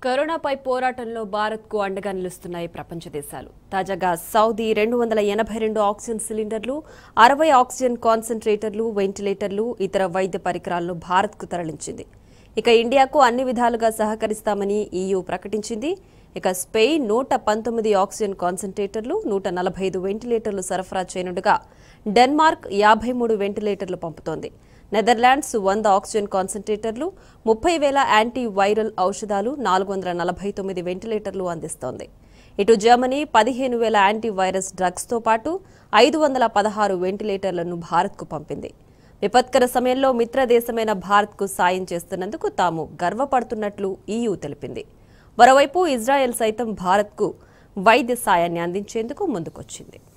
కరోనాపై పోరాటంలో భారత్కు అండగా నిలుస్తున్నాయి ప్రపంచ దేశాలు తాజాగా సౌదీ రెండు వందల ఎనభై రెండు ఆక్సిజన్ సిలిండర్లు అరవై ఆక్సిజన్ కాన్సన్ట్రేటర్లు వెంటిలేటర్లు ఇతర వైద్య పరికరాలను భారత్కు తరలించింది ఇక ఇండియాకు అన్ని విధాలుగా సహకరిస్తామని ఈయూ ప్రకటించింది ఇక స్పెయిన్ నూట పంతొమ్మిది ఆక్సిజన్ కాన్సన్ట్రేటర్లు నూట నలభై ఐదు వెంటిలేటర్లు సరఫరా చేయనుండగా డెన్మార్క్ యాభై మూడు వెంటిలేటర్లు పంపుతోంది నెదర్లాండ్స్ వంద ఆక్సిజన్ కాన్సన్ట్రేటర్లు ముప్పై వేల యాంటీ వైరల్ ఔషధాలు నాలుగు వందల నలభై తొమ్మిది వెంటిలేటర్లు అందిస్తోంది ఇటు జర్మనీ పదిహేను వేల యాంటీ వైరస్ డ్రగ్స్తో పాటు ఐదు వందల పదహారు వెంటిలేటర్లను భారత్కు పంపింది విపత్కర సమయంలో మిత్ర దేశమైన భారత్కు సాయం చేస్తున్నందుకు తాము గర్వపడుతున్నట్లు ఈయూ తెలిపింది మరోవైపు ఇజ్రాయెల్ సైతం భారత్కు వైద్య సాయాన్ని అందించేందుకు ముందుకొచ్చింది